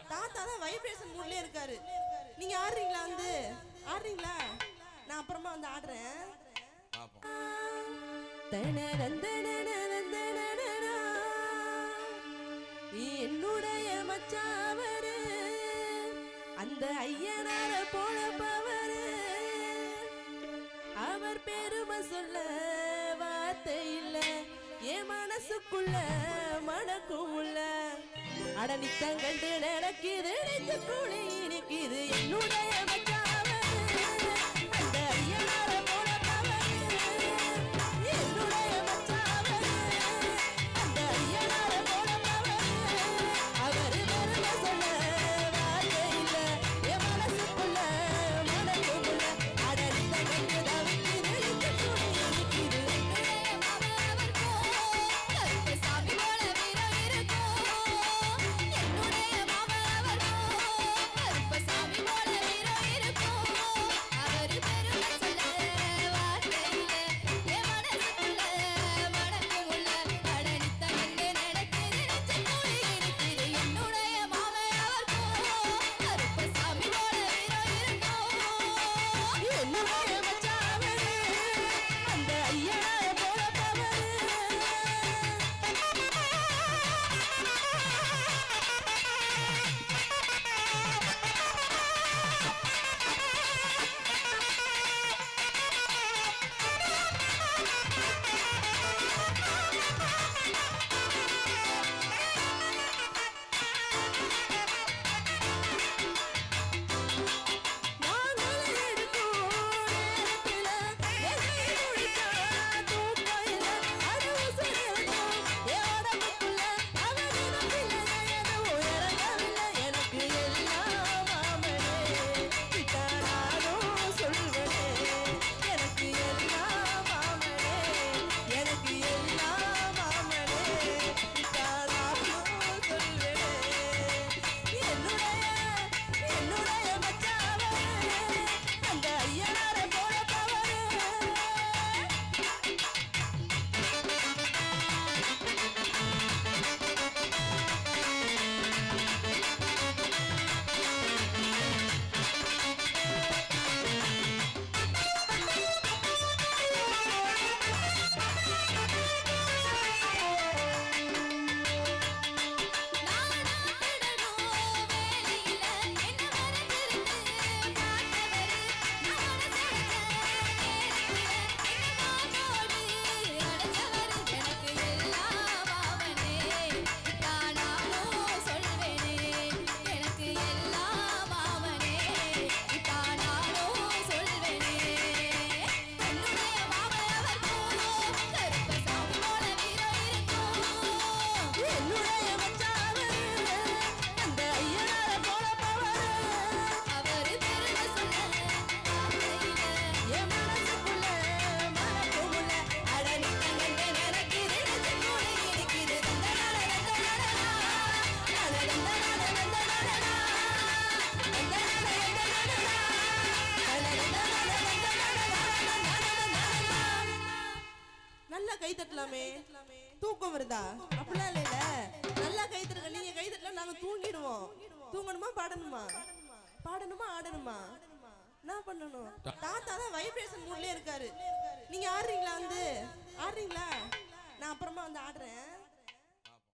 தாத்தா தான் வைப்ரேஷன் மூட்லயே இருக்காரு நீங்க ஆடுறீங்களா வந்து ஆடுறீங்களா நான் அப்புறமா வந்து ஆடுறேன் பாப்போம் தனரந்தனனரந்தனனரா. என்னுடைய மச்சாவரு அந்த ஐயனார போல பவரு அவர் பெருமை சொல்ல வார்த்தை இல்ல என் மனசுக்குள்ள மணக்கும் உள்ள அட நித்தம் கண்டு நடக்குது நெஞ்சு கூலி இனிக்குது என்னுடைய மச்சாவரு அந்த ஐயனார போல பவரு என்னுடைய மச்சாவரு அந்த ஐயனார போல பவரு அவரு பெருமை சொல்ல வார்த்தை இல்ல என் மனசுக்குள்ள மனசுக்குள்ள அட நித்தம் கண்டு தவிக்குது நெஞ்சு கூலி இனிக்குது என்னுடைய மச்சாவரு அந்த ஐயனார போல பவரு நாங்களே எடுக்கும் நேரத்துல எங்களை முடிச்சா தூக்கம் இல்ல அது உசுர் இருக்கும் என் உடம்புக்குள்ள அவன் நினைப்பில்லை எதுவும் இறங்கவில்லை எனக்கு எல்லாம் மாமனே விட்டானாலும் சொல்வனே எனக்கு எல்லாம் மாமனே எனக்கு எல்லாம் மாமனே விட்டானாலும் சொல்வனே என்னுடைய என்னுடைய மச்சாவரு அந்த ஐயனார போல பவரு என்னுடைய மச்சாவரு அந்த ஐயனார போல பவரு என் மனசுக்குள்ள மனக்குமுள்ள அட நித்தங்கண்டு நடக்குது நெஞ்சு கூடி இனிக்குது தந்தனால தந்தனாலா நான தந்தனால தந்தனாலா தந்தனால தந்தனாலா நான தந்தனால நல்லா கை தட்டலாமே தூக்கம் வருதா அப்படிலாம் இல்லைல்ல நல்லா கை தட்டுங்க நீங்க கை தட்டல நாங்க தூங்கிடுவோம் தூங்கணுமா பாடணுமா பாடணுமா ஆடணுமா என்ன பண்ணணும் தாத்தா தான் வைப்ரேஷன் மூட்லயே இருக்காரு நீங்க ஆடுறீங்களா வந்து ஆடுறீங்களா நான் அப்புறமா வந்து ஆடுறேன்